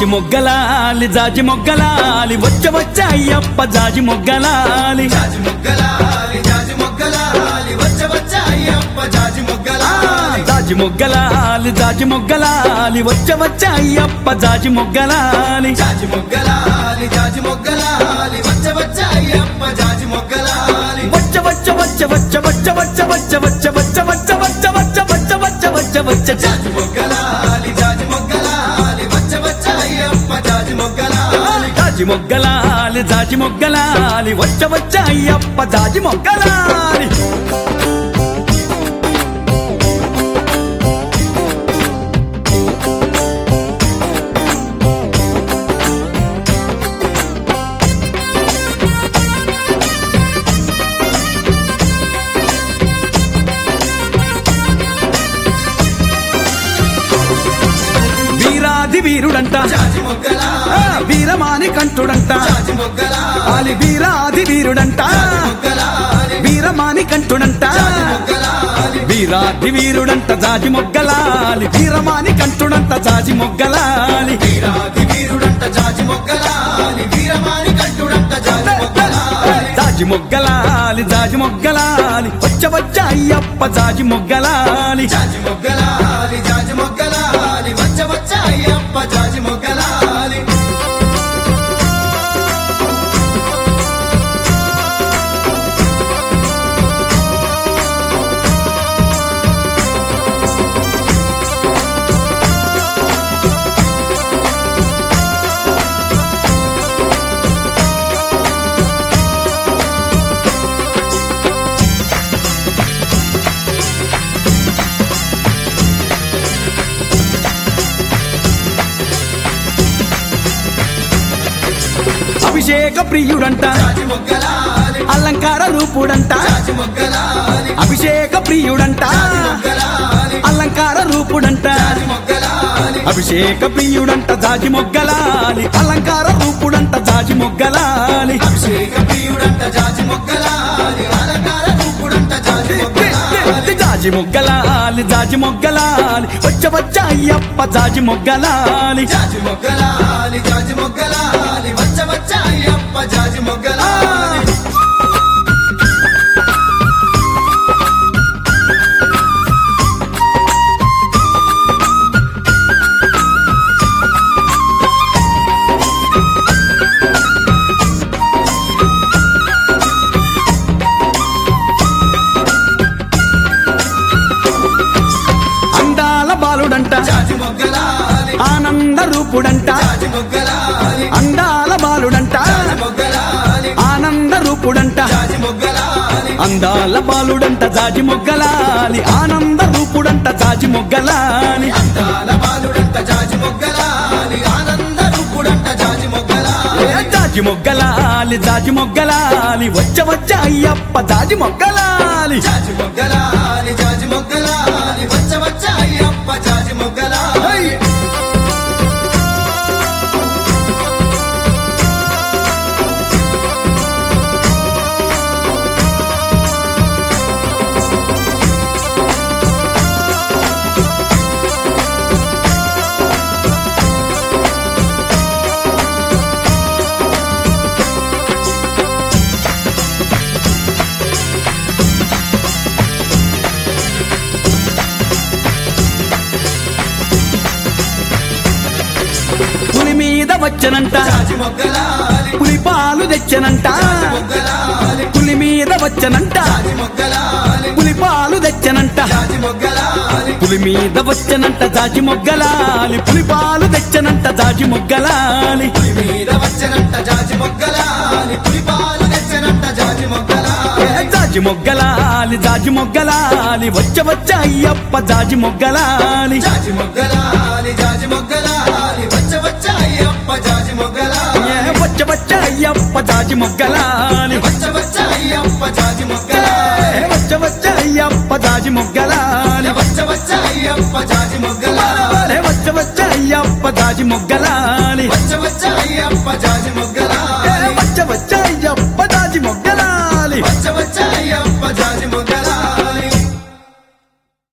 మొగ్గలాలి జాజి మొగ్గలాలి వచ్చ వచ్చ అయ్యప్ప జాజి మొగ్గలాలి జాజి మొగ్గలాలి జాజి మొగ్గలాలి వచ్చ వచ్చ అయ్యప్ప జాజి మొగ్గలాలి జాజి మొగ్గలాలి జాజి మొగ్గలాలి వచ్చ వచ్చ అయ్యప్ప జాజి మొగ్గలాలి జాజి మొగ్గలాలి జాజి మొగ్గలాలి వచ్చ వచ్చ అయ్యప్ప జాజి మొగ్గలాలి వచ్చ వచ్చ వచ్చ వచ్చ వచ్చ వచ్చ వచ్చ వచ్చ వచ్చ వచ్చ వచ్చ వచ్చ వచ్చ వచ్చ వచ్చ వచ్చ జా- జాజి మొగ్గలాలి జాజి మొగ్గలాలి వచ్చ వచ్చ అయ్యప్ప జాజి మొగ్గలాలి జాజి మొగ్గలాలి జాజి మొగ్గలాలి వచ్చ వచ్చ అయ్యప్ప జాజి మొగ్గలాలి వీరాది వీరుడంట జాజి మొగ్గలాలి ఆ, వీరమాని కంఠుడంట జాజి మొగ్గలాలి ఆలి వీరాది వీరుడంట మొగ్గలాలి వీరమాని కంఠుడంట మొగ్గలాలి వీరాది వీరుడంట జాజి మొగ్గలాలి వీరమాని కంఠుడంట జాజి మొగ్గలాలి వీరాది వీరుడంట జాజి మొగ్గలాలి వీరమాని కంటుడంట జాజి మొగ్గలాలి జాజి మొగ్గలాలి జాజి మొగ్గలాలి వచ్చ వచ్చ అయ్యప్ప జాజి మొగ్గలాలి జాజి మొగ్గలాలి జాజి మొగ్గలాలి వచ్చ వచ్చ అయ్యప్ప జాజి మొగ్గలాలి అభిషేక ప్రియుడంట జాజి మొగ్గలాలి అలంకార రూపుడంట జాజి మొగ్గలాలి అభిషేక ప్రియుడంట మొగ్గలాలి అలంకార రూపుడంట జాజి మొగ్గలాలి అభిషేక ప్రియుడంట జాజి మొగ్గలాలి అలంకార రూపుడంట జాజి మొగ్గలాలి అభిషేక ప్రియుడంట జాజి మొగ్గలాలి అలంకార రూపుడంట జాజి మొగ్గలాలి జాజి మొగ్గలాలి జాజి మొగ్గలాలి వచ్చ వచ్చ అయ్యప్ప జాజి మొగ్గలాలి జాజి మొగ్గలాలి జాజి మొగ్గలాలి వచ్చ వచ్చ అయ్యప్ప జాజి మొగ్గలాలి అందాల బాలుడంట జాజి మొగ్గలాలి ఆనంద రూపుడంట జాజి మొగ్గలాలి అందాల బాలుడంట మొగ్గలాలి ఆనంద రూపుడంట జాజి మొగ్గలాలి అందాల బాలుడంట జాజి మొగ్గలాలి ఆనంద రూపుడంట జాజి మొగ్గలాలి అందాల బాలుడంట జాజి మొగ్గలాలి ఆనంద రూపుడంట జాజి మొగ్గలాలి ఏ జాజి మొగ్గలాలి జాజి మొగ్గలాలి వచ్చ వచ్చ అయ్యప్ప జాజి మొగ్గలాలి జాజి మొగ్గలాలి జాజి మొగ్గలాలి వచ్చ వచ్చ అయ్యప్ప జాజి మొగ్గలాలి హై! పులి మీద వచ్చనంట జాజి మొగ్గలాలి పులి పాలు తెచ్చనంట మొగ్గలాలి పులి మీద వచ్చనంట జాజి మొగ్గలాలి పులి పాలు తెచ్చనంట జాజి మొగ్గలాలి పులి మీద వచ్చనంట జాజి మొగ్గలాలి పులి పాలు తెచ్చనంట జాజి మొగ్గలాలి పులి మీద వచ్చనంట జాజి మొగ్గలాలి పులి పాలు తెచ్చనంట జాజి మొగ్గలాలి ఏ జాజి మొగ్గలాలి జాజి మొగ్గలాలి వచ్చ వచ్చ అయ్యప్ప జాజి మొగ్గలాలి జాజి మొగ్గలాలి జాజి మొగ్గలాలి వచ్చ వచ్చ అయ్యప్ప జాజి మొగ్గలాలి ఏ వచ్చ వచ్చ అయ్యప్ప జాజి మొగ్గలాలి వచ్చ వచ్చ అయ్యప్ప జాజి మొగ్గలాలి ఏ వచ్చ వచ్చ అయ్యప్ప జాజి మొగ్గలాలి వచ్చ వచ్చ అయ్యప్ప జాజి మొగ్గలాలి ఏ వచ్చ వచ్చ అయ్యప్ప జాజి మొగ్గలాలి వచ్చ వచ్చ అయ్యప్ప జాజి